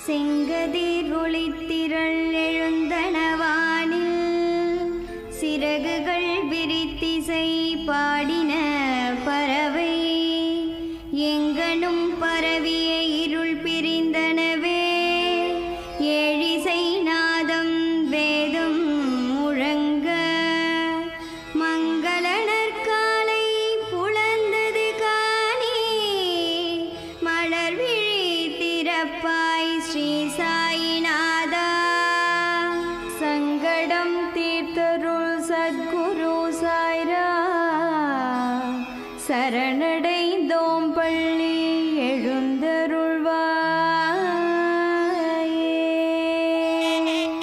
செங்கதிர் ஒளித்திரள் எழுந்தனவானில் சிறகுகள் விரித்திசை பாடின பறவை எங்கனும் பரவிய இருள் பிரிந்தனவே ஏழிசை நாதம் வேதம் முழங்க மங்கள நற்காலை புலந்தது காணி மலர் விழி திறப்பாய் ஸ்ரீ சாயிநாதா சங்கடம் தீர்த்தருள் சத்குரு சாய்ரா சரணடைந்தோம் பள்ளி எழுந்தருள்வாயே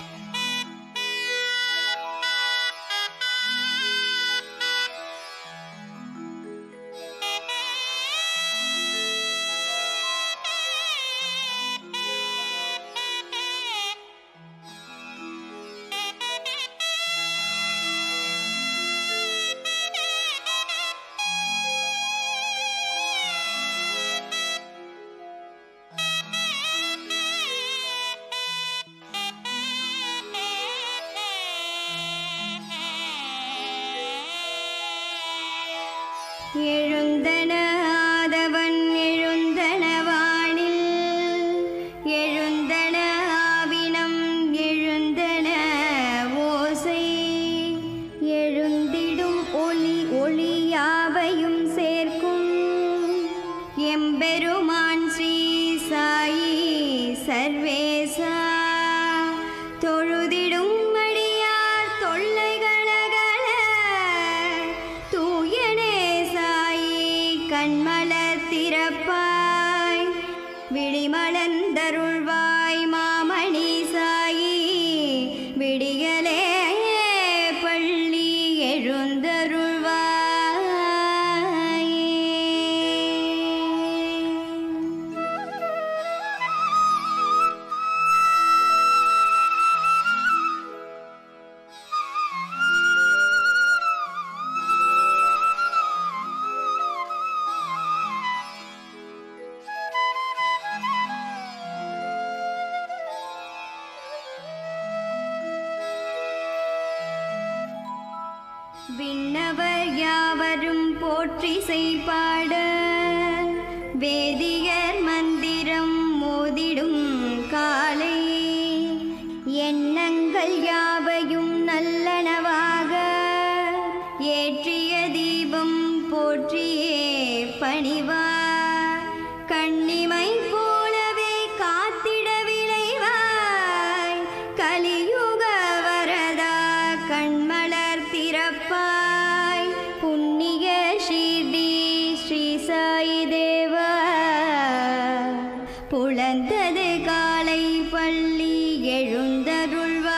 எழுந்தன ஆதவன் எழுந்தன வானில் எழுந்தன ஆவினம் எழுந்தன ஓசை எழுந்திடும் ஒளி ஒளியாவையும் சேர்க்கும் எம்பெருமான் ஸ்ரீ சாயி சர்வேசா தொழுதிடும் அடியார் தொல்லைகளகல தூயனே சாயி கண்மலர் திறப்பாய் விழிமலர்ந்தருள்வாய் மாமணி சாயி விடியலே பள்ளி எழுந்தருள்வாயே விண்ணவர் யாவரும் போற்றி செய்பாட வேதியர் மந்திரம் மோதிடும் காலை எண்ணங்கள் யாவையும் நல்லனவாக ஏற்றிய தீபம் போற்றியே பணிவார் கண்ணிமை போலவே காத்திட விளைவாய் கலியுக வரதா கண்மலர் திறப்பாய் புண்ணிய ஷீர்டி ஸ்ரீ சாயி தேவா புலந்தது காலை பள்ளி எழுந்தருள்வாயே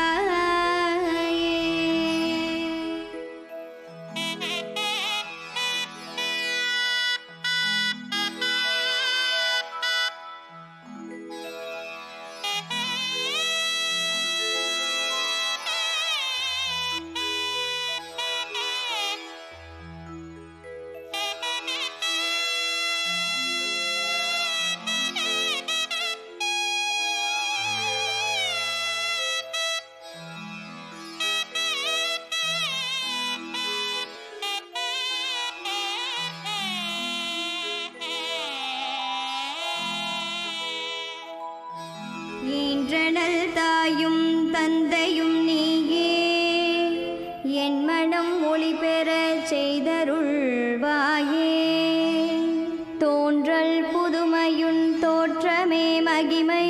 ஈன்றனல் தாயும் தந்தையும் நீயே என் மனம் ஒளி பெறச் செய்தருள்வாயே தோன்றல் புதுமையுன் தோற்றமே மகிமை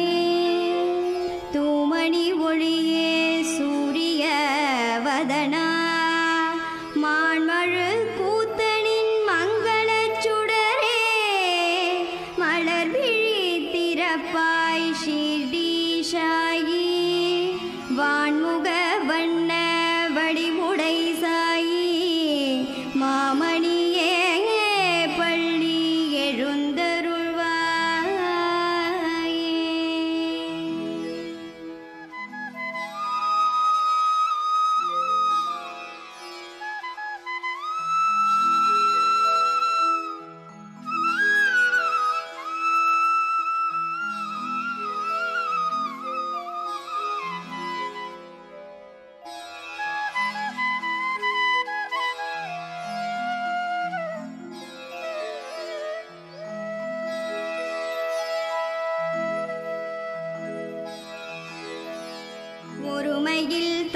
தூமணி ஒளியே சூரிய வதனா மான்மழு கூத்தனின் மங்களச் சுடரே மலர் விழி திறப்பாய் ஷீர்டீஷாயி வான்முக வண்ண வடிவுடை சாயி மாமணியே பள்ளி எழுந்தருள்வாயே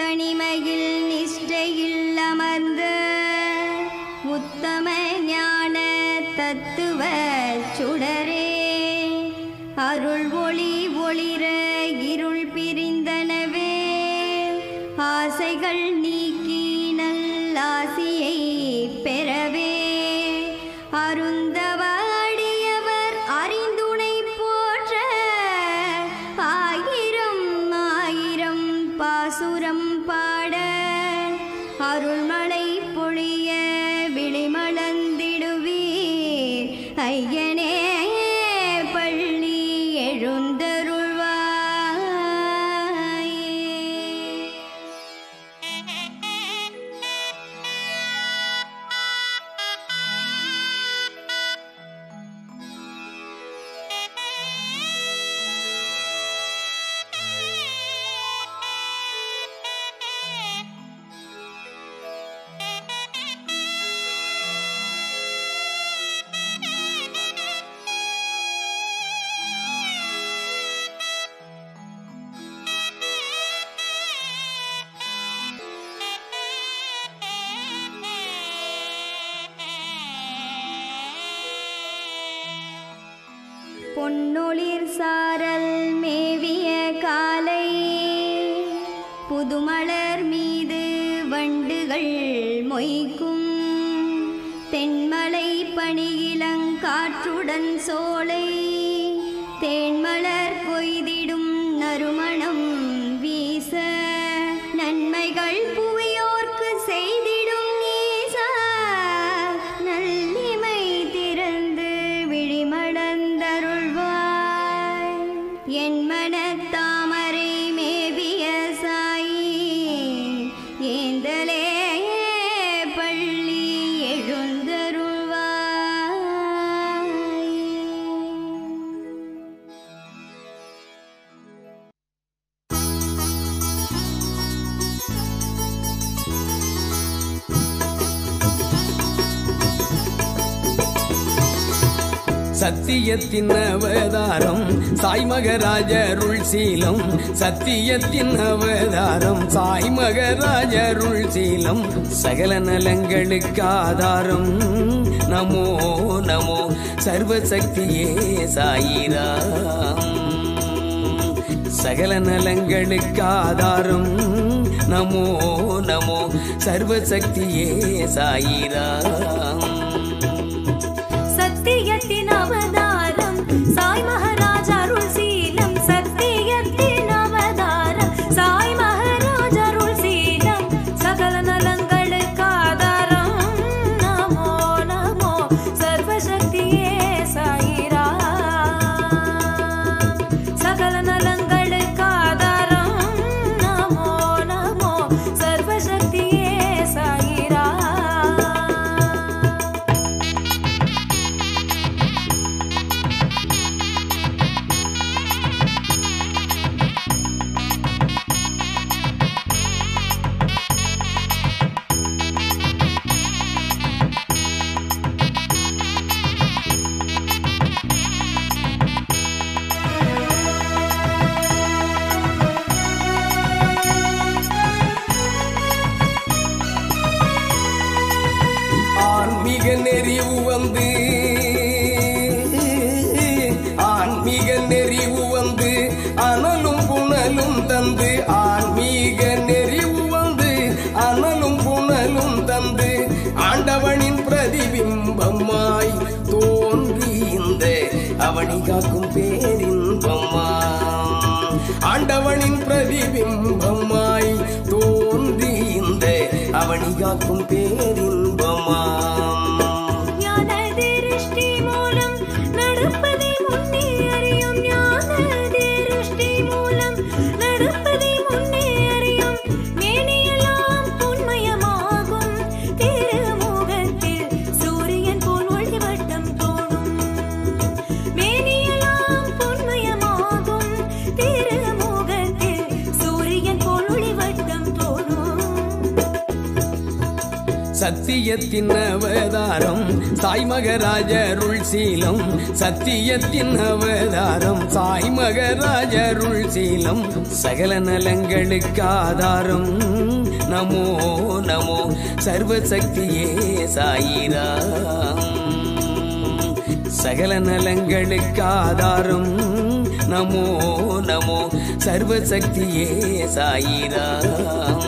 தனிமையில் நிஷ்டையில் அமர்ந்த உத்தம ஞான தத்துவ சுடரே அருள் ஒளி ஒளிர இருள் பிரிந்தனவே ஆசைகள் நீக்கி நல்லாசியை பெறவே அருந்தவ அடியவர் அறிந்துணை போற்ற ஆயிரம் ஆயிரம் பாசுரம் பாட அருள்மழை பொழிய விழிமளந்திடுவீர் ஐயனே பள்ளி எழுந்தருள்வாயே பொன்னொளிர் சாரல் மேவிய காலை புதுமலர் மீது வண்டுகள் மொய்க்கும் தென்மலை பணியிலங்காற்றுடன் சோலை தேன்மலர் கொய்திடும் நறுமணம் வீச நன்மைகள் புவியோர்க்கு செய்திடும் நீசா நல்லிமை திறந்து விழிமடந்தருள்வாய் என் மனத்தாமரை மேவிய சாயி ஏந்தலே பள்ளி எழுந்தருள்வாய் சத்தியத்தின் அவதாரம் சாய்மகராஜருள் சீலம் சத்தியத்தின் அவதாரம் சாய்மகராஜருள் சீலம் சகல நலங்களுக்கு ஆதாரம் நமோ நமோ சர்வசக்தியே சாயிராம் சகல நலங்களுக்கு ஆதாரம் நமோ நமோ சர்வசக்தியே சாயிராம் சத்தியத்தின் அவதாரம் சாய் மகாராஜ் அருள் சீலம் சத்தியத்தின் அவதாரம் சாய் மகாராஜ் அருள் சீலம் சகல நலங்களுக்கு ஆதாரம் நமோ நமோ சர்வசக்தியே சாயிரா சகல நலங்களுக்கு ஆதாரம் நமோ நமோ சர்வசக்தியே சாயிரா ஆன்மீக நெறிவு வந்து ஆன்மீக நெறிவு வந்து அனலும் புனலும் தந்து ஆன்மீக நெறிவு வந்து அனலும் புனலும் தந்து ஆண்டவனின் பிரதிபிம்பமாய் தோன்றி இந்த அவனி காக்கும் பேரின்பமாம் ஆண்டவனின் பிரதிபிம்பமாய் தோன்றி இந்த அவனி காக்கும் பேரின்பமாம் ஞான திருஷ்டி மூலம் நடப்பதை முன்னே அறியும் ஞான திருஷ்டி மூலம் நடப்பதை முன்னே அறியும் மேனியெல்லாம் பொன்மயமாகும் திருமுகத்தில் சூரியன் போல் ஒளிவட்டம் தோணும் மேனியெல்லாம் பொன்மயமாகும் திருமுகத்தில் சூரியன் போல் ஒளிவட்டம் தோணும் சத்தியத்தின் அவதாரம் சாய் மகராஜருள் சீலம் சத்தியத்தின் அவதாரம் சாய் மகராஜருள் சீலம் சகல நலங்களுக்கு ஆதாரம் நமோ நமோ சர்வசக்தியே சாயிராம் சகல நலங்களுக்கு ஆதாரம் நமோ நமோ சர்வசக்தியே சாயிராம்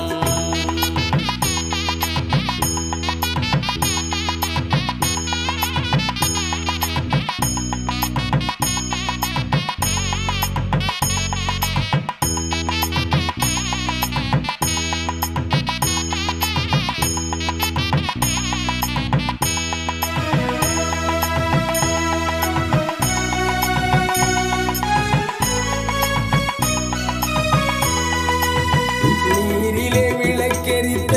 நீரிலே விளக்கெரித்த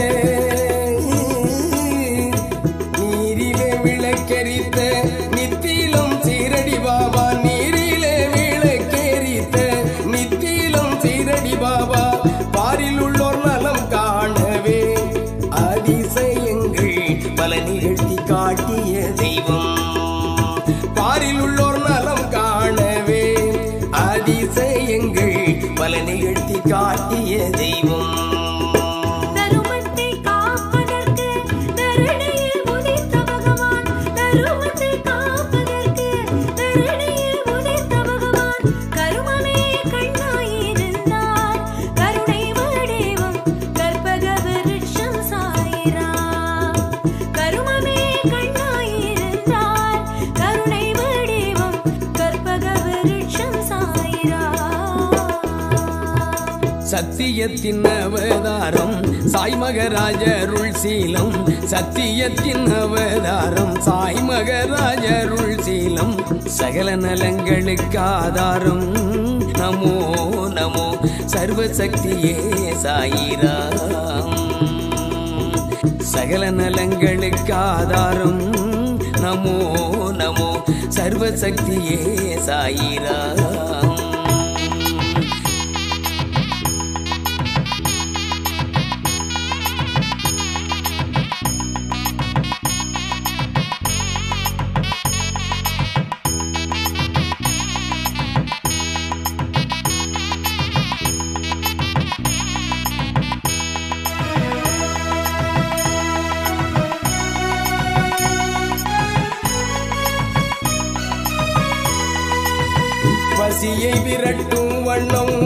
நீரிலே விளக்கெரித்த நித்திலம் சீரடி பாபா நீரிலே விளக்கெரித்த நித்திலம் சீரடி பாபா பாரில் உள்ளோர் நலம் காணவே அதிசயங்கள் பல நிகழ்த்தி காட்டிய தெய்வம் பாரில் உள்ளோர் நலம் காணவே அதிசயங்கள் பல நிகழ்த்தி காட்டிய தெய்வம் தருமத்தை காப்பதற்கு தரணியில் உதித்த பகவான் தருமத்தை காப்பதற்கு தரணியில் உதித்த பகவான் கருமமே கண்ணாயிருந்தார் கருணை வடிவம் கற்பக விருட்சம் சாயிரா கருமமே கண்ணாயிருந்தார் கருணை வடிவம் கற்பக விருட்சம் சாயிரா சத்தியத்தின் அவதாரம் சாய் மகராஜருள் சீலம் சத்தியத்தின் அவதாரம் சாய் மகராஜருள் சீலம் சகல நலங்களுக்கு ஆதாரம் நமோ நமோ சர்வசக்தியே சாயிராம் சகல நலங்களுக்கு ஆதாரம் நமோ நமோ சர்வசக்தியே சாயிராம் பசியை விரட்டும் வண்ணம்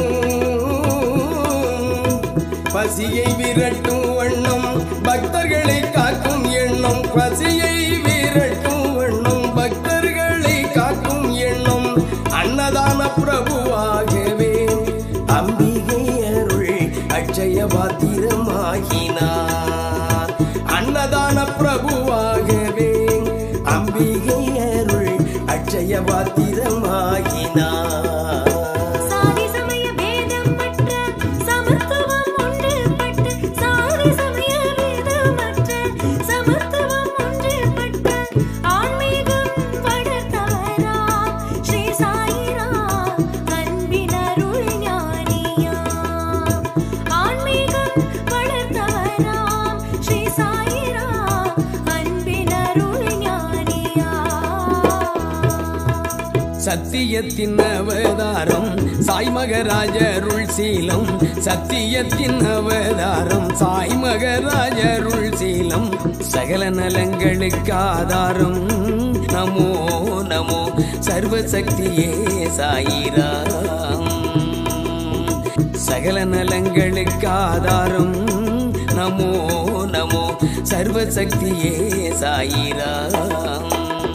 பசியை விரட்டும் வண்ணம் பக்தர்களை காக்கும் எண்ணம் பசியை விரட்டும் வண்ணம் பக்தர்களை காக்கும் எண்ணம் அன்னதான பிரபுவாகவே அம்பிகை அருள் அட்சய பாத்திரமாகினார் அன்னதான பிரபுவாகவே அம்பிகை அருள் அட்சய பாத்திரமாகினார் சாதி சமய பேதம் மற்ற சமத்துவம் ஒன்றுபட்டு சாதி சமய பேதமற்ற சமத்துவம் ஒன்றுபட்டு ஆன்மீகம் வளர்த்தவரா ஸ்ரீ சாயிரா அன்பினருள் ஞானியா ஆன்மீகம் வளர்த்தவராம் ஸ்ரீ சாயிரா அன்பினருள் ஞானியா சத்தியத்தின் அவதாரம் சாய் மகராஜருள் சீலம் சத்தியத்தின் அவதாரம் சாய் மகராஜருள் சீலம் சகல நலங்களுக்கு ஆதாரம் நமோ நமோ சர்வசக்தியே சாயிராம் சகல நலங்களுக்கு ஆதாரம் நமோ நமோ சர்வசக்தியே சாயிராம்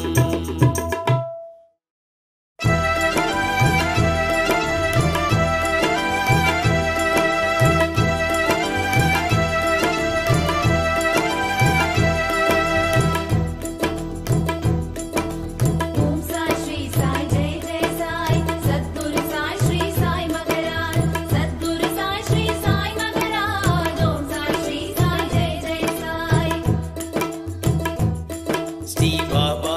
ஓம் சாய் ஸ்ரீ சாய் ஜெய் ஜெய் சாய் சத்குரு சாய் ஸ்ரீ சாய் மகராஜ் சத்குரு சாய் ஸ்ரீ சாய் மகராஜ் ஓம் சாய் ஸ்ரீ சாய் ஜெய் ஜெய் சாய் ஸ்ரீ பாபா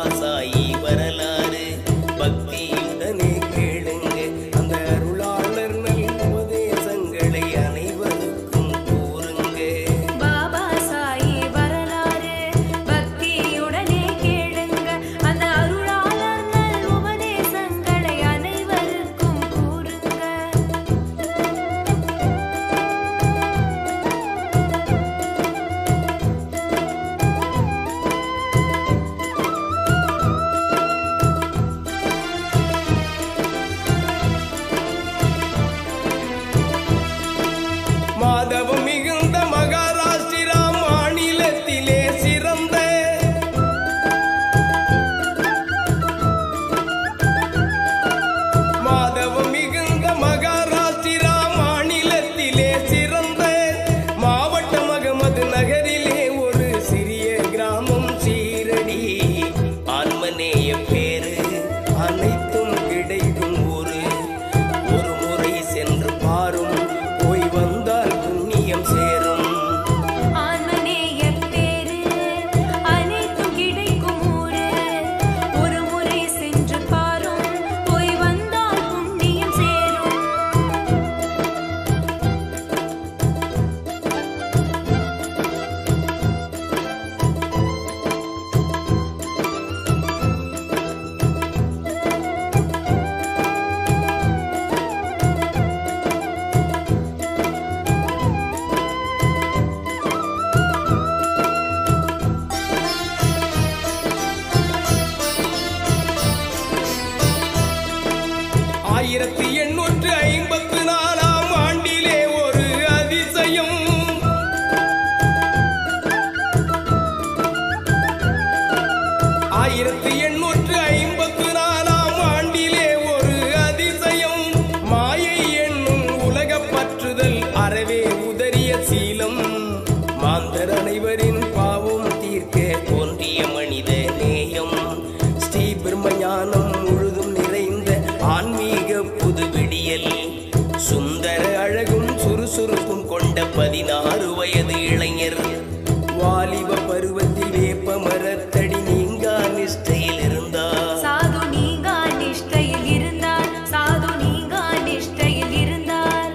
ஆயிரத்து எண்ணூற்று ஐம்பத்து நாலாம் ஆண்டிலே ஒரு அதிசயம் மாயை என்னும் உலகப் பற்றுதல் அறவே உதறிய சீலம் மாந்தர் அனைவரின் பாவம் தீர்க்க தோன்றிய மனித நேயம் ஸ்ரீ பிரம்மஞானம் முழுதும் நிறைந்த ஆன்மீக புது விடியல் சுந்தர அழகும் சுறுசுறுப்பும் கொண்ட பதினாறு வயது இளைஞர் வாலிப பருவத்தில் வேப்ப மரத்தடி நீங்கா நிஷ்டையில் இருந்தார் சாது நீங்கா நிஷ்டையில் இருந்தார் சாது நீங்கா நிஷ்டையில் இருந்தார்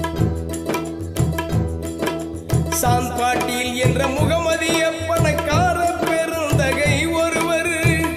சாந்த் பாட்டீல் என்ற முகமதிய பணக்கார பெருந்தகை ஒருவர்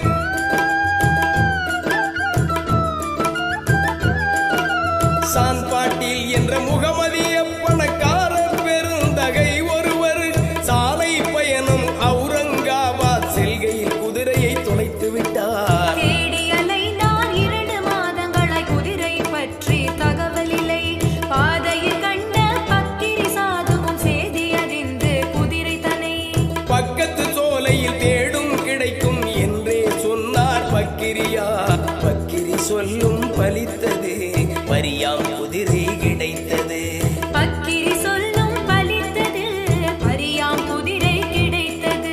சாந்த் பாட்டீல் என்ற முகமதிய பணக்கார பெருந்தகை ஒருவர் சாலை பயணம் அவுரங்காபாத் செல்கையில் குதிரையை தொலைத்து விட்டார் தேடி அலைந்தார் இரண்டு மாதங்களாய் குதிரை பற்றி தகவல் இல்லை பாதையில் கண்ட பக்கிரி சாதுவும் செய்தி அறிந்து குதிரை தனை பக்கத்து சோலையில் தேடும் கிடைக்கும் என்றே சொன்னார் பக்கிரியா பக்கிரி சொல்லும் பலித்தது பரியாம் குதிரை கிடைத்தது பக்கிரி சொல்லும் பலித்தது பரியாம் குதிரை கிடைத்தது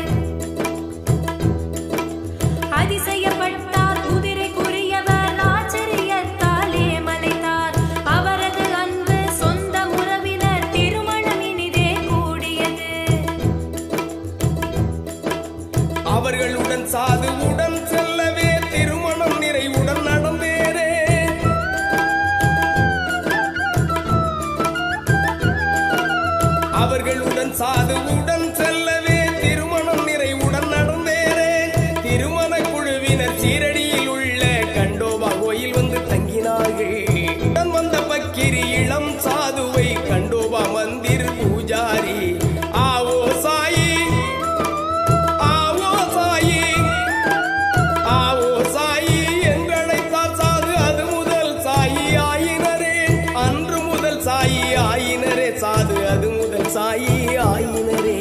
அதிசயப்பட்டார் குதிரைக்குரியவர் ஆச்சரியத்தாலே மலைத்தார் அவரது அன்பு சொந்த உறவினர் திருமணம் இனிதே கூடியது அவர்களுடன் சாதுவுடன் செல்லவே திருமணம் நிறைவுடன் நடந்தேரே அவர்களுடன் சாதுவுடன் செல்லவே திருமணம் நிறைவுடன் நடந்தேரே திருமண குழுவினர் சீரடியில் உள்ள கண்டோபா கோயில் வந்து தங்கினார்கள் உடன் வந்த பக்கிரி இளம் சாதுவை கண்டோபா மந்திர் பூஜாரி ஆவோ சாயி ஆவோ சாயி ஆவோ சாயி என்றழைத்தார் சாது அது முதல் சாயி ஆயினரே அன்று முதல் சாயி ஆயினரே சாது அது முதல் சாயி ஆயினரே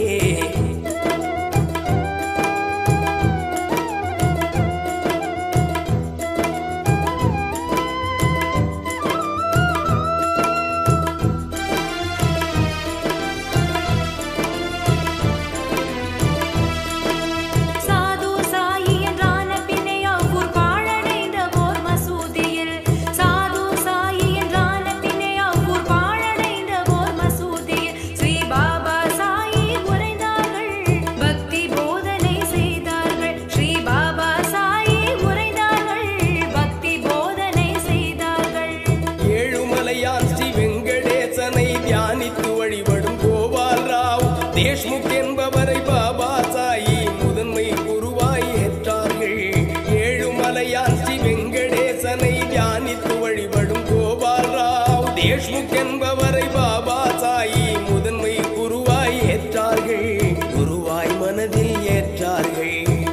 சாது சாயி என்றான பின்னே அவ்வூர் பாழடைந்த ஓர் மசூதியில் சாது சாயி என்றான பின்னே அவ்வூர் பாழடைந்த ஓர் மசூதியில் ஸ்ரீ பாபா சாயி உரைந்தார்கள் பக்தி போதனை செய்தார்கள் ஸ்ரீ பாபா சாயி உரைந்தார்கள் பக்தி போதனை செய்தார்கள் ஏழுமலையான் ஸ்ரீ வெங்கடேசனை தியானித்து வழிபடும் கோபால் ராவ் தேஷ்முக் என்பவரை பாபா சாயி முதன்மை குருவாய் ஏற்றார்கள் ஏழுமலையான் ஸ்ரீ வெங்கடேசனை தியானித்து வழிபடும் கோபால் ராவ் தேஷ்முக் என்பவரை பாபா சாயி முதன்மை குருவாய் ஏற்றார்கள் குருவாய் மனதில் ஏற்றார்கள்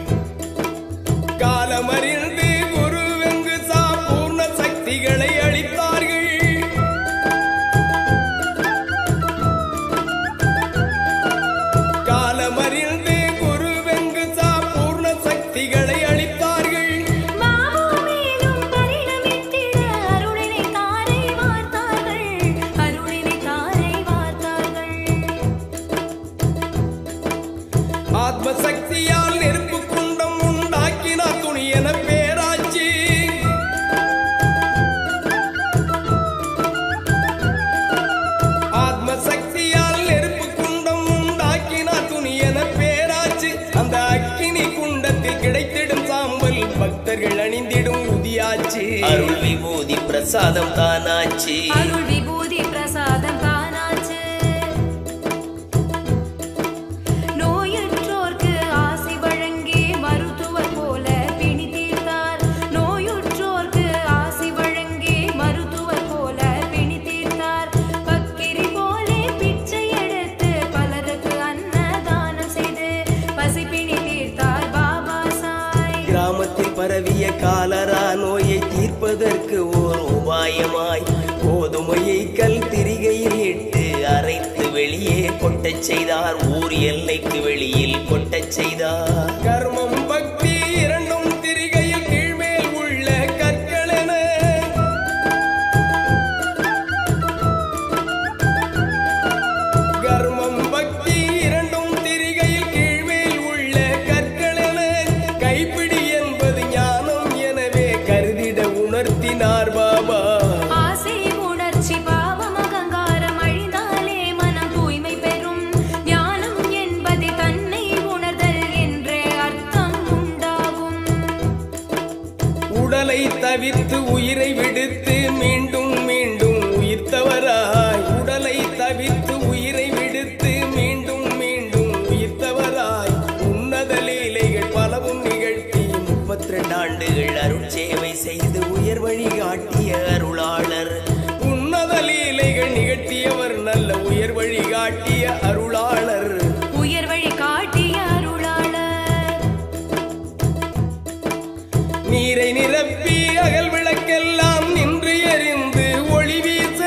காலமறிந்து குருவெங்கு சா பூர்ண சக்திகளை அளித்தார்கள் காலமறிந்து குருவெங்கு சா பூர்ண சக்திகளை அளித்தார்கள் மாமோ மேலும் பரிணமித்திட அருளினை தாரை வார்த்தார்கள் அருளினை தாரை வார்த்தார்கள் ஆத்ம சக்தியால் நெருப்பு குண்டம் உண்டாக்கினார் துணியன பேராட்சி ஆத்ம சக்தியால் நெருப்பு குண்டம் உண்டாக்கினார் துணியன பேராட்சி அந்த அக்கினி குண்டத்தில் கிடைத்திடும் சாம்பல் பக்தர்கள் அணிந்திடும் உதியாச்சு அருள் விபூதி பிரசாதம் தானாச்சு அருள் விபூதி பிரசாதம் தானாச்சு நோயுற்றோர்க்கு ஆசி வழங்கி மருத்துவர் போல பிணி தீர்த்தார் நோயுற்றோர்க்கு ஆசி வழங்கி மருத்துவர் போல பிணி தீர்த்தார் பக்கிரி போலே பிச்சை எடுத்து பலருக்கு அன்னதானம் செய்து பசிப்பிணி தீர்த்தார் பாபா சாய் கிராமத்தில் பரவிய காலரா நோயை தீர்ப்பதற்கு ஓர் உபாயமாய் கோதுமையை கல் திரிகையில் இட்டு அரைத்து வெளியே கொட்டச் செய்தார் ஊர் எல்லைக்கு வெளியில் கொட்டச் செய்தார் கர்மம் பக்தி இரண்டு உடலை தவிர்த்து உயிரை விடுத்து மீண்டும் மீண்டும் உயிர்த்தவராய் உடலை தவிர்த்து உயிரை விடுத்து மீண்டும் மீண்டும் உயிர்த்தவராய் உன்னத லீலைகள் பலவும் நிகழ்த்தி முப்பத்தி ரெண்டு ஆண்டுகள் அருட்சேவை செய்து உயர் வழி காட்டிய அருளாளர் உன்னத லீலைகள் நிகழ்த்தியவர் நல்ல உயர் வழி காட்டிய அருளாளர் உயர் வழி காட்டிய அருளாளர் நீரை நிரப்பி அகல் விளக்கெல்லாம் நின்று எரிந்து ஒளி வீச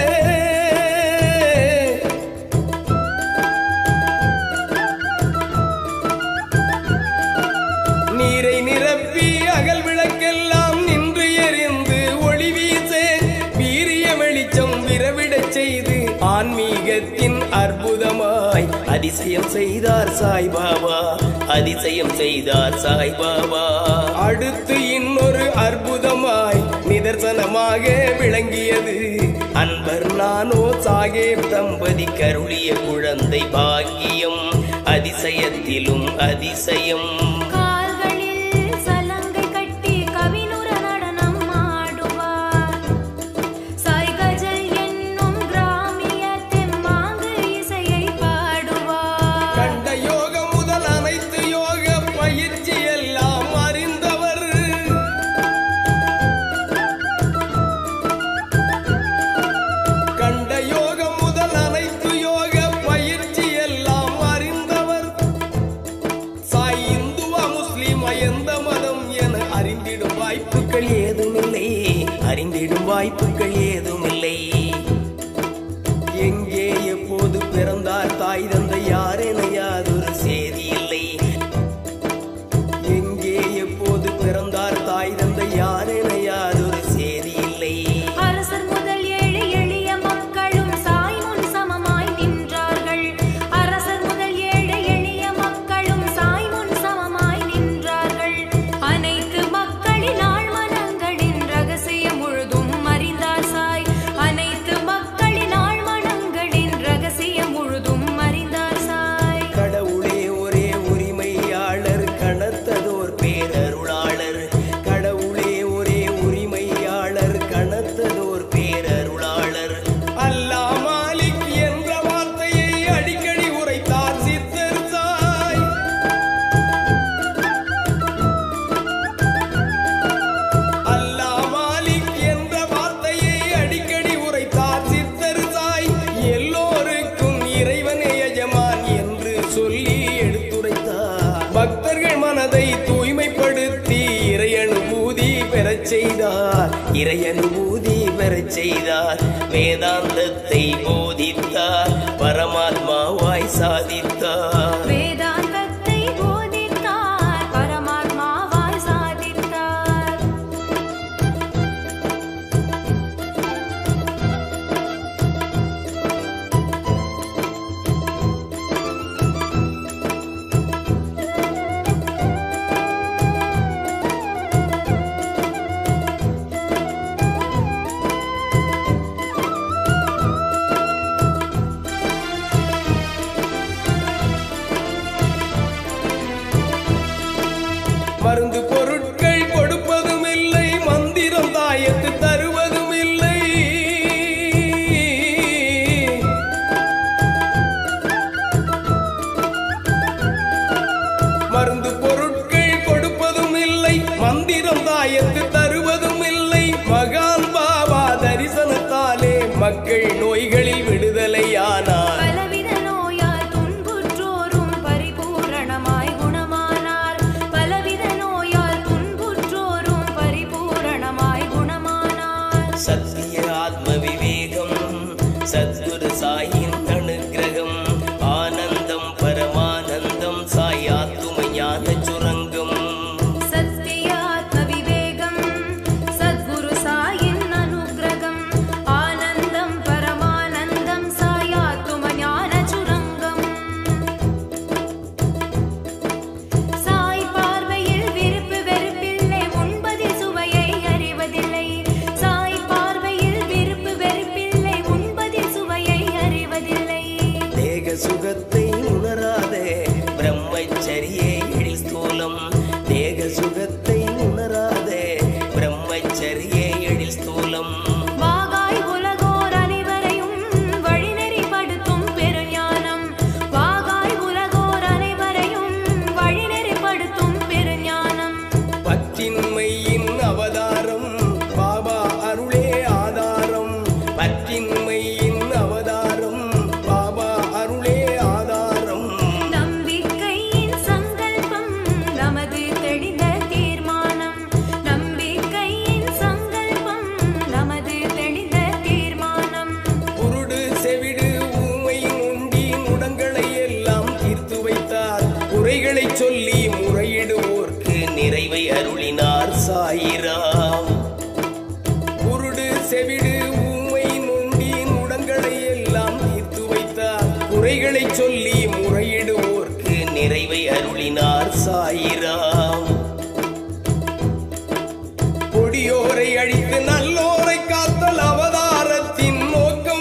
நீரை நிரப்பி அகல் விளக்கெல்லாம் நின்று எரிந்து ஒளி வீச வீரிய வெளிச்சம் விரவிடச் செய்து ஆன்மீகத்தின் அற்புதமாய் அதிசயம் செய்தார் சாய்பாபா அதிசயம் செய்தார் சாய்பாபா அடுத்து இன்னொரு அற்புதமாய் நிதர்சனமாக விளங்கியது அன்பர் நானோ சாகேப் தம்பதி கருளிய குழந்தை பாக்கியம் அதிசயத்திலும் அதிசயம் கால்களில் சலங்கை கட்டி கவினுர நடனம் ஆடுவார் சாய் கஜல் என்னும் கிராமிய தெம்மாங்கு இசையை பாடுவார் கண்ட யோகம் முதல் அனைத்து யோக பயிற்சி எல்லாம் அறிந்தவர் கண்ட யோகம் முதல் அனைத்து யோக பயிற்சி எல்லாம் அறிந்தவர் சாய் இந்துவா முஸ்லிம் எந்த மதம் என அறிந்திடும் வாய்ப்புகள் ஏதுமில்லை அறிந்திடும் வாய்ப்புகள் ஏதுமில்லை எங்கே எப்போது பிறந்தார் தாய் தந்தை யார் என யாதொரு செய்தி இல்லை எங்கே எப்போது பிறந்தார் தாய் தந்தை யார் என யாதொரு செய்தி இல்லை அரசர் முதல் ஏழை எளிய மக்களும் சாய் முன் சமமாய் நின்றார்கள் அரசர் முதல் ஏழை எளிய மக்களும் சாய் முன் சமமாய் நின்றார்கள் அனைத்து மக்களின் ஆழ்மனங்களின் ரகசியம் முழுதும் அறிந்தார் சாய் அனைத்து மக்களின் ஆழ்மனங்களின் ரகசியம் முழுதும் அறிந்தார் சாய் கடவுளே ஒரே உரிமையாளர் கணத்ததோர் பேரருளாளர் கடவுளே ஒரே உரிமையாளர் கணத்ததோர் பேரருளாளர் அல்லாஹ் மாலிக் என்ற வார்த்தையை அடிக்கடி உரைத்தார் சித்தர் சாய் அல்லாஹ் மாலிக் என்ற வார்த்தையை அடிக்கடி உரைத்தார் சித்தர் சாய் எல்லோருக்கும் இறைவனே எஜமான் என்று சொல்லி எடுத்துரைத்தார் பக்தர்கள் மனதை தூய்மைப்படுத்தி இறை அனுபூதி பெறச் செய்தார் இறை அனுபூதி பெறச் செய்தார் வேதாந்தத்தை போதித்தார் பரமாத்மாவாய் சாதித்தார் வேதாந்தத்தை போதித்தார் பரமாத்மாவாய் சாதித்தார் மருந்து பொருட்கள் கொடுப்பதும் இல்லை மந்திரம் தாயத்து தருவதும் இல்லை மருந்து பொருட்கள் கொடுப்பதும் இல்லை மந்திரம் தாயத்து தருவதும் இல்லை மகான் பாபா தரிசனத்தாலே மக்கள் நோய்களில் விடுதலையானார் பலவித நோயால் துன்புற்றோரும் பரிபூரணமாய் குணமானார் பலவித நோயால் துன்புற்றோரும் பரிபூரணமாய் குணமானார் சத்திய ஆத்ம விவேகம் சத்குரு சாயின் அனுக்கிரகம் ஆனந்தம் பரமானந்தம் சாய் ஆத்தும ஞான சுரங்கம் சத்திய ஆத்ம விவேகம் சத்குரு சாயின் அனுக்கிரகம் ஆனந்தம் பரமானந்தம் சாயாத்தும ஞான சுரங்கம் சாய் பார்வையில் விருப்பு வெறுப்பில்லை உண்பதில் சுவையை அறிவதில்லை சாய் பார்வையில் விருப்பு வெறுப்பில்லை உண்பதில் சுவையை அறிவதில்லை தேக சுகத்தை உணராதே பிரம்மச்சரியே எழில் ஸ்தூலம் தேக சுகத்தை உணராதே பிரம்ம சொல்லி முறையிடுவோர்க்கு நிறைவை அருளினார் சாயிராம் குருடு செவிடு ஊமை நொண்டி நுடங்களை எல்லாம் தீர்த்து வைத்தார் குறைகளை சொல்லி முறையிடுவோர்க்கு நிறைவை அருளினார் சாயிராம் கொடியோரை அழித்து நல்லோரை காத்தல் அவதாரத்தின் நோக்கம்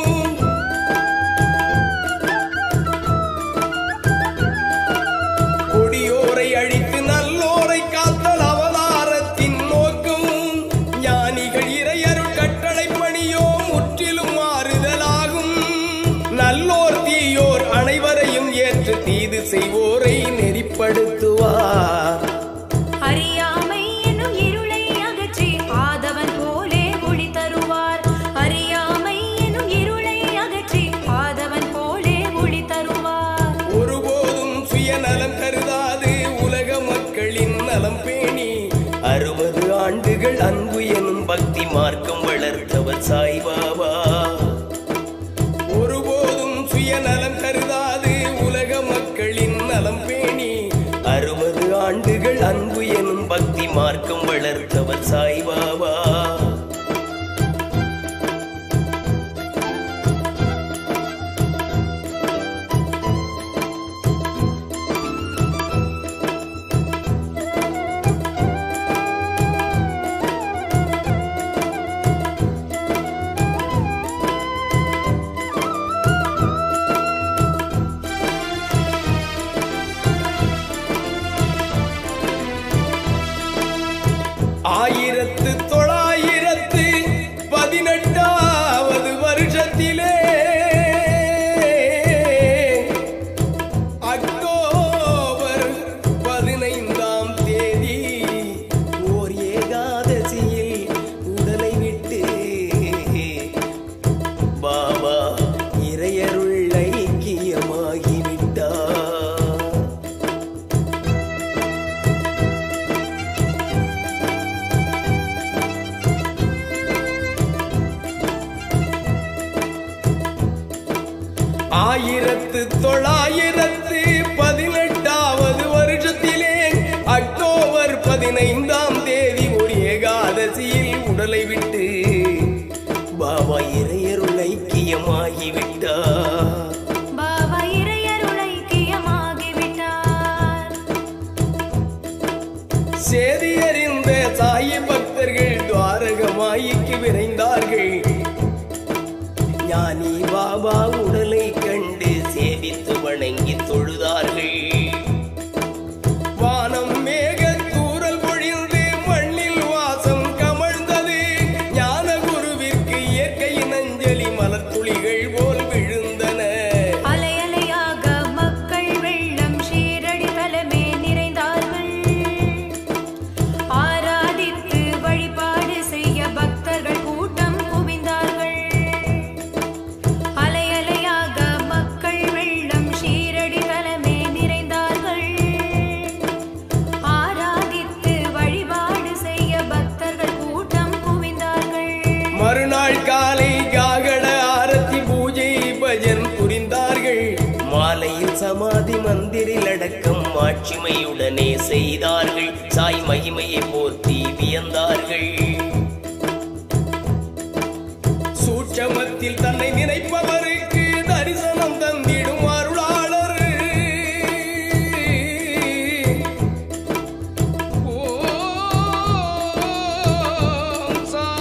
கொடியோரை அழித்து நல்லோரை காத்தல் அவதாரத்தின் நோக்கம் ஞானிகள் இறையருள் கட்டளை பணியோ முற்றிலும் மாறுதலாகும் நல்லோர் தீயோர் அனைவரையும் ஏற்று தீது செய்வோரை நெறிப்படுத்துவார் அறியாமை எனும் இருளை அகற்றி ஆதவன் போலே ஒளி தருவார் அறியாமை எனும் இருளை அகற்றி ஆதவன் போலே ஒளி தருவார் ஒருபோதும் சுயநலம் கருதாது உலக மக்களின் நலம் பேணி அறுபது ஆண்டுகள் அன்பு எனும் பக்தி மார்க்கம் வளர்த்தவர் சாய்பாபா ஒருபோதும் சுயநலம் கருதாது உலக மக்களின் நலம் பேணி அறுபது ஆண்டுகள் அன்பு எனும் பக்தி மார்க்கம் வளர்த்தவர் சாய்பாபா ஆயிரத்து தொள்ளாயிரத்து பதினெட்டாவது வருஷத்திலே அக்டோபர் பதினைந்தாம் தேதி ஓர் ஏகாதசியில் உடலை விட்டு பாபா இறையருள் ஐக்கியமாகிவிட்டார் ஆயிரத்து தொள்ளாயிரத்து பதினெட்டாவது வருஷத்திலே அக்டோபர் பதினைந்தாம் தேதி ஒரு ஏகாதசியில் உடலை விட்டு பாபா இறையருள் ஐக்கியமாகிவிட்டார் பாபா இறையருள் ஐக்கியமாகிவிட்டார் சேதியறிந்த சாயி பக்தர்கள் துவாரகமாயிக்கு விரைந்தார்கள் ஞானி பாபா உடலை கண்டு சேவித்து வணங்கி தொழுதார்கள் வானம் மேக தூறல் பொழிந்து மண்ணில் வாசம் கமழ்ந்தது ஞான குருவிற்கு இயற்கையின் அஞ்சலி மலர்த்துளிகள் போல் விழுந்தன அலை அலையாக மக்கள் வெள்ளம் ஷீரடி தலமே நிறைந்தார்கள் ஆராதித்து வழிபாடு செய்ய பக்தர்கள் கூட்டம் குவிந்தார்கள் அலை அலையாக மக்கள் வெள்ளம் ஷீரடி தலமே நிறைந்தார்கள் ஆராதித்து வழிபாடு செய்ய பக்தர்கள் கூட்டம் குவிந்தார்கள் மறுநாள் காலை காகட ஆரத்தி பூஜை பஜன் புரிந்தார்கள் மாலையில் சமாதி மந்திரில் அடக்கம் மாட்சிமையுடனே செய்தார்கள் சாய் மகிமையை போற்றி வியந்தார்கள் சூட்சமத்தில் தன்னை நினைப்பவருக்கு தரிசனம் தந்திடும் அருளாளர் ஓம்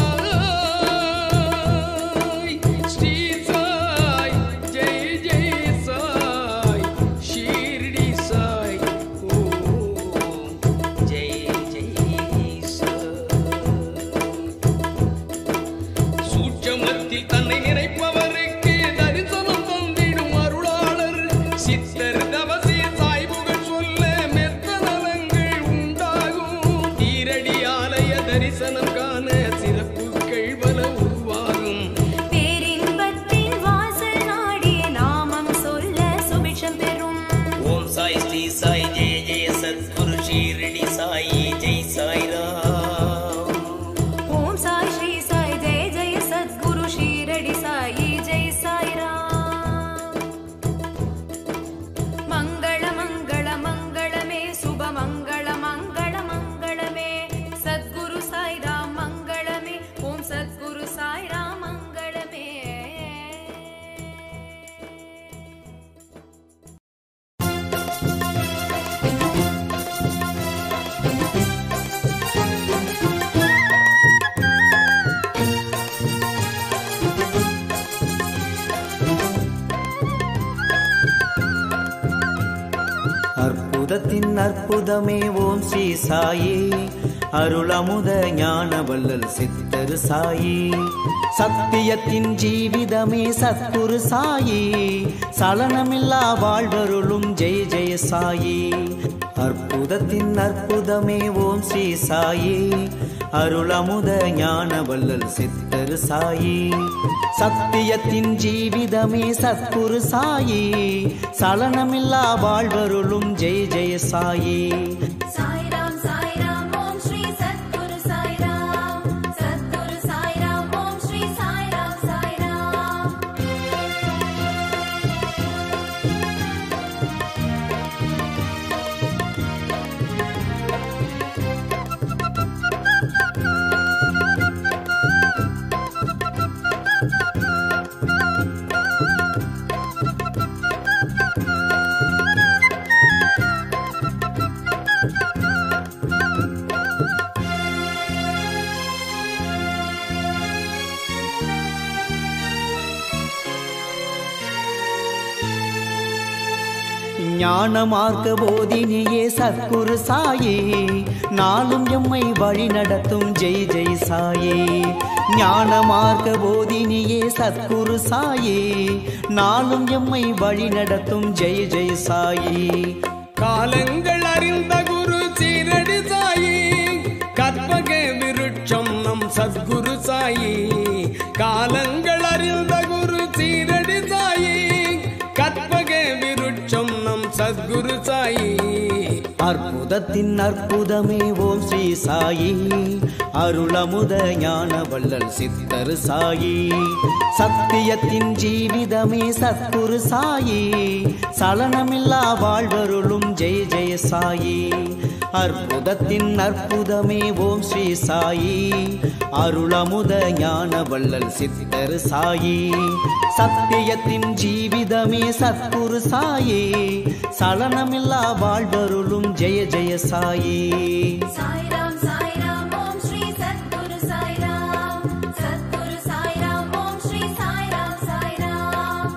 சாய் ஸ்ரீ சாய் ஜெய் ஜெய் சாய் ஷீர்டி சாய் ஓம் ஜெய் ஜெய் சாய் சூட்சமத்தில் தன்னை நினைப்பவருக்கு அற்புதத்தின் அற்புதமே ஓம் ஸ்ரீ சாயி அருளமுத ஞான வள்ளல் சித்தரு சாயி சத்தியத்தின் ஜீவிதமே சத்குரு சாயி சலனமில்லா வாழ்வருளும் ஜெய ஜெய சாயி அற்புதத்தின் அற்புதமே ஓம் ஸ்ரீ சாயி அருளமுத ஞான வள்ளல் சித்தரு சாயி சத்தியத்தின் ஜீவிதமே சத்குரு சாயி சலனமில்லா வாழ்வருளும் ஜெய ஜெய சாயி சாய்ராம் சாய்ராம் ஓம் ஸ்ரீ சத்குரு சாய்ராம் சத்குரு சாய்ராம் ஓம் ஸ்ரீ சாய்ராம் சாய்ராம் ஞான மார்க்க போதினியே சத்குரு சாயி நாளும் எம்மை வழி நடத்தும் ஜெய் ஜெய் சாயி ஞான மார்க்க போதினியே சத்குரு சாயி நாளும் எம்மை வழி நடத்தும் ஜெய் ஜெய் சாயி காலங்கள் அறிந்த குரு சீரடி சாயி கற்பக விருட்சம் நம் சத்குரு சாயி காலங்கள் அறிந்த குரு சீரடி சாயி கற்பக விருட்சம் நம் சத்குரு சாயி அற்புதத்தின் அற்புதமே ஓம் ஸ்ரீ சாயி அருளமுத ஞான வள்ளல் சித்தர் சாயி சத்தியத்தின் ஜீவிதமே சத்குரு சாயி சலனமில்லா வாழ்வருளும் ஜெய ஜெய சாயி அற்புதத்தின் அற்புதமே ஓம் ஸ்ரீ சாயி அருளமுத ஞான வள்ளல் சித்தர் சாயி சத்தியத்தின் ஜீவிதமே சத்குரு சாயி சலனமில்லா வாழ்வருளும் ஜெய ஜெய சாயி சாய்ராம் சாய்ராம் ஓம் ஸ்ரீ சத்குரு சாய்ராம் சத்குரு சாய்ராம் ஓம் ஸ்ரீ சாய்ராம் சாய்ராம்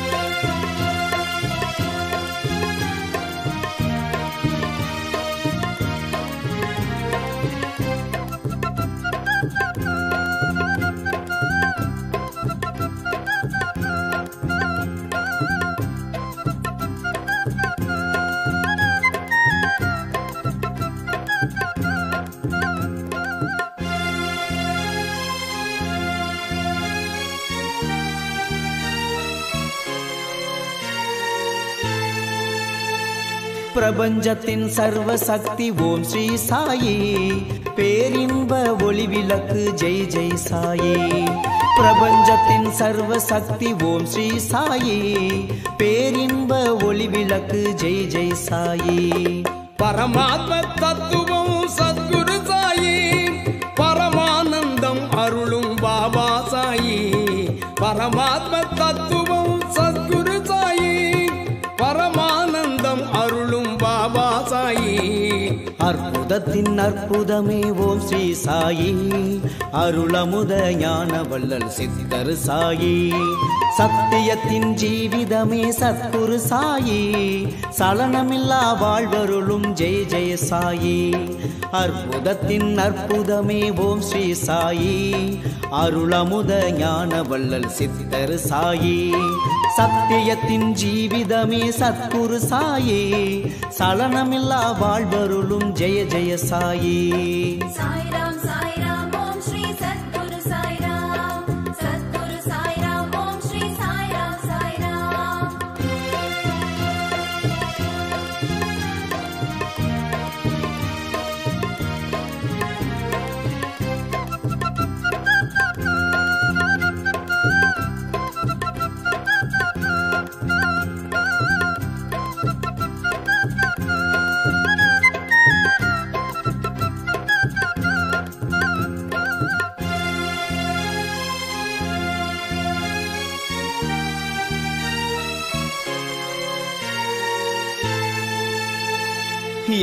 பிரபஞ்சத்தின் சர்வ சக்தி ஓம் ஸ்ரீ சாயி பேரின்ப ஒளி விளக்கு ஜெய் ஜெய் சாயி பிரபஞ்சத்தின் சர்வ சக்தி ஓம் ஸ்ரீ சாயி பேரின்ப ஒளி விளக்கு ஜெய் ஜெய் சாயி பரமாத்ம தத்துவம் சத்குரு சாயி பரமானந்தம் அருளும் பாபா சாயி பரமாத்ம தத்துவம் சத்குரு சாயி பரமானந்தம் அருளும் பாபா சாயி அற்புதத்தின் அற்புதமே ஓம் ஸ்ரீ சாயி அருளமுத ஞான வள்ளல் சித்தர் சாயி சத்தியத்தின் ஜீவிதமே சத்குரு சாயி சலனமில்லா வாழ்வருளும் ஜெய ஜெய சாயி அற்புதத்தின் அற்புதமே ஓம் ஸ்ரீ சாயி அருளமுத ஞான வள்ளல் சித்தர் சாயி சத்தியத்தின் ஜீவிதமே சத்குரு சாயி சலனமில்லா வாழ்வருளும் ஜெய ஜெய சாயி சாய்ராம் சாய்ராம் ஓம் ஸ்ரீ சத்குரு சாய்ராம் சத்குரு சாய்ராம் ஓம் ஸ்ரீ சாய்ராம் சாய்ராம்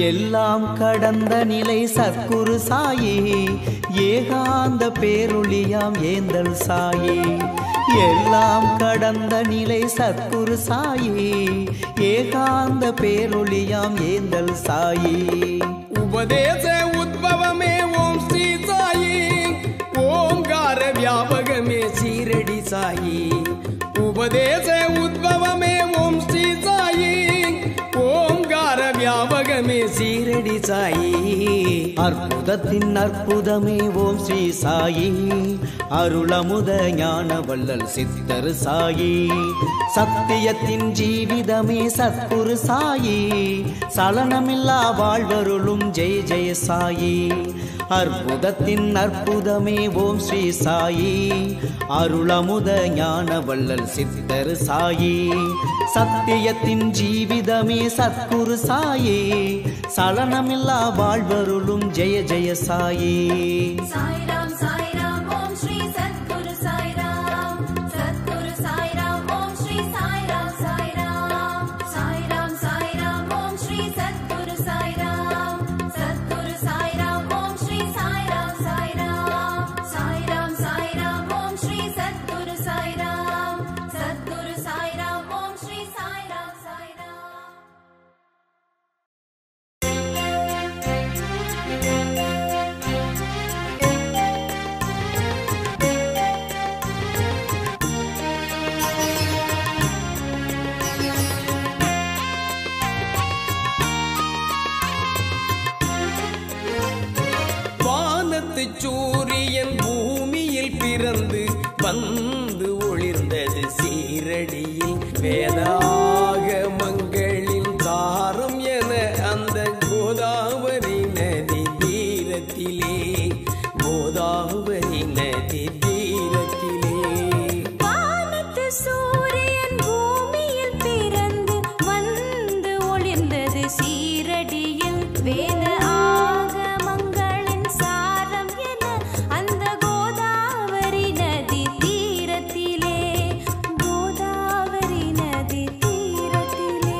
எல்லாம் கடந்த நிலை சத்குரு சாயி ஏகாந்த பேரொளியாம் ஏந்தல் சாயி எல்லாம் கடந்த நிலை சத்குரு சாயி ஏகாந்த பேரொளியாம் ஏந்தல் சாயி உபதேச உத்பவமே ஓம் ஸ்ரீ சாயி ஓம்கார வியாபகமே சீரடி சாயி உபதேச உத்பவமே ஓம் ஸ்ரீ சாயி ஓம்கார வியாபகமே சீரடி சாயி அற்புதத்தின் அற்புதமே ஓம் ஸ்ரீ சாயி அருளமுத ஞான வள்ளல் சித்தர் சாயி சத்தியத்தின் ஜீவிதமே சத்குரு சாயி சலனமில்லா வாழ்வருளும் ஜெய ஜெய சாயி அற்புதத்தின் அற்புதமே ஓம் ஸ்ரீ சாயி அருளமுத ஞான வள்ளல் சித்தர் சாயி சத்தியத்தின் ஜீவிதமே சத்குரு சாயி சலனமில்லா வாழ்வருளும் ஜெய ஜெய சாயி சாய்ராம் சாய்ராம் ஓம் ஸ்ரீ சத்குரு சாய்ராம் சத்குரு சாய்ராம் ஓம் ஸ்ரீ சாய்ராம் சாய்ராம் சாய்ராம் சாய்ராம் ஓம் ஸ்ரீ சத்குரு சாய்ராம் சத்குரு சாய்ராம் ஓம் ஸ்ரீ சாய்ராம் சாய்ராம் சாய்ராம் சாய்ராம் ஓம் ஸ்ரீ சத்குரு சாய்ராம் சத்குரு சாய்ராம் ஓம் ஸ்ரீ சாய்ராம் சாய்ராம் வானத்து சூரியன் பூமியில் பிறந்து வந்து ஒளிர்ந்தது சீரடியில் வேதாக மங்களின் தாரம் என அந்த கோதாவரி நதி தீரத்திலே கோதாவரி நதி தீரத்திலே வானத்து சூரியன் பூமியில் பிறந்து வந்து ஒளிர்ந்தது சீரடியில் வேத ஆகமங்களின் சாரம் என அந்த கோதாவரி நதி தீரத்திலே கோதாவரி நதி தீரத்திலே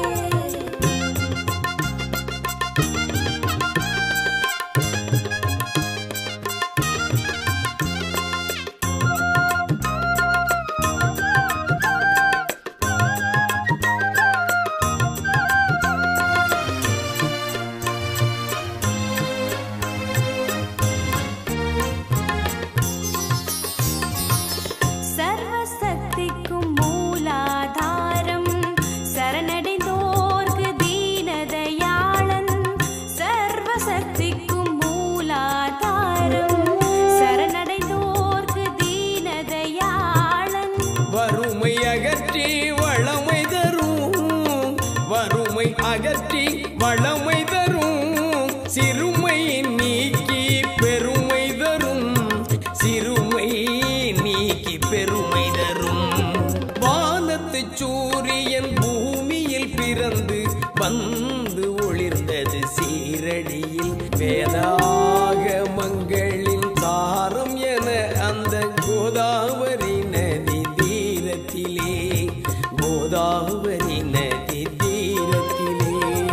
சர்வசக்திக்கும் மூலாதாரம் சரணடைந்தோர்க்கு தீனதயாளன் சர்வசக்திக்கும் மூலாதாரம் சரணடைந்தோர்க்கு தீனதயாளன் வறுமை அகற்றி வளமை தரும் வறுமை அகற்றி வளமை தரும் சிறுமை நீக்கி பெருமை தரும் சிறுமை நீக்கி பெருமை தரும் வானத்து சூரியன் பூமியில் பிறந்து வந்து ஒளிர்ந்தது சீரடியில் வேதாக மங்களின் தாரம் என அந்த கோதாவரி நதி தீரத்திலே கோதாவரி நதி தீரத்திலே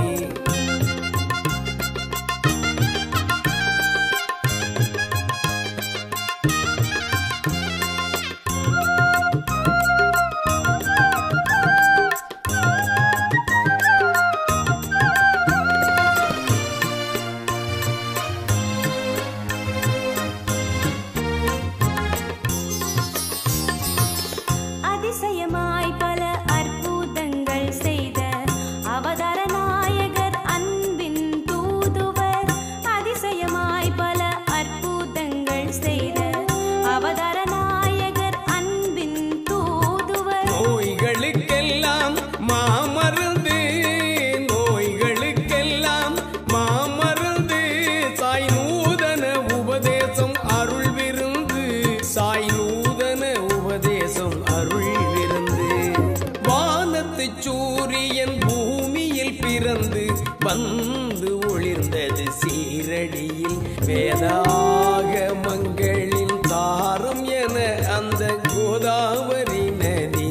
அதிசயமாய் பல அற்புதங்கள் செய்த அவதார நாயகர் அன்பின் தூதுவர் அதிசயமாய் பல அற்புதங்கள் செய்த அவதார நாயகர் அன்பின் தூதுவர் நோய்களுக்கெல்லாம் மாமருந்து நோய்களுக்கெல்லாம் மாமருந்து சாய் நூதன உபதேசம் அருள் விருந்து சாய் நூதன உபதேசம் அருள் விருந்து வானத்து சூரியன் பூமியில் பிறந்து வந்து ஒளிர்ந்தது சீரடியில் வேதாக மங்களின் தாரம் என அந்த கோதாவரி நதி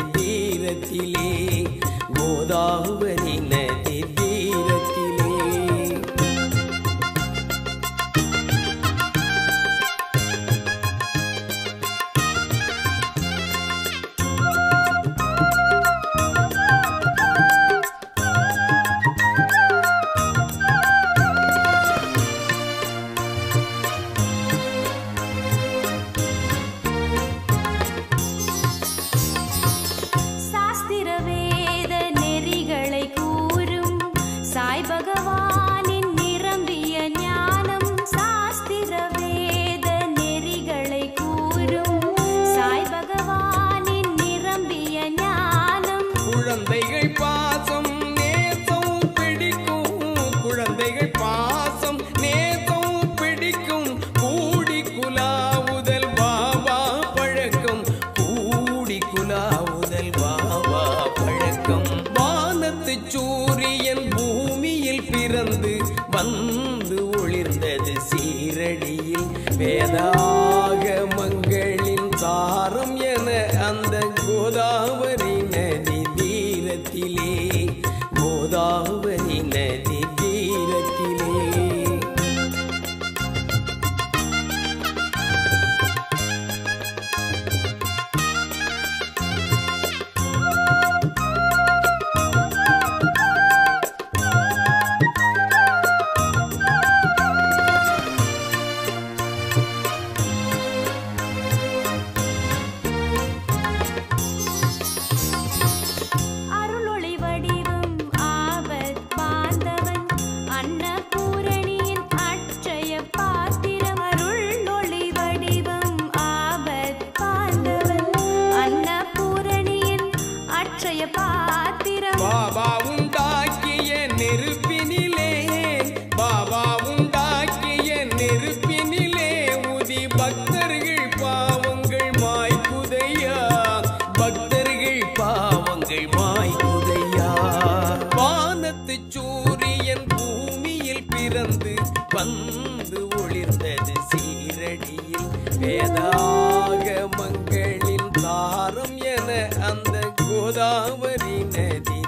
தீரத்திலே கோதாவரி நதி தீரத்திலே வேதாக மங்களின் சாரம் என அந்த கோதாவரி நதி தீரத்திலே கோதாவரி நதி தீரத்திலே அருளொளி வடிவம் ஆபத் பாந்தவன் அன்னபூரணியின் அட்சய பாத்திரம் அருளொளி வடிவம் ஆபத் பாந்தவன் அன்னபூரணியின் அட்சய பாத்திரம் பாபா உண்டாக்கிய நெருப்பினிலே பாபா உண்டாக்கிய நெருப்பினிலே உதி பக்தர்கள் பாவங்கள் மாய்குதையா பக்தர்கள் பாவங்கள் மாய்குதையா வானத்து சூரியன் பூமியில் பிறந்து வந்து ஒளிர்ந்தது சீரடியில் வேதாக மங்களின் தாரம் என அந்த கோதாவரி நதி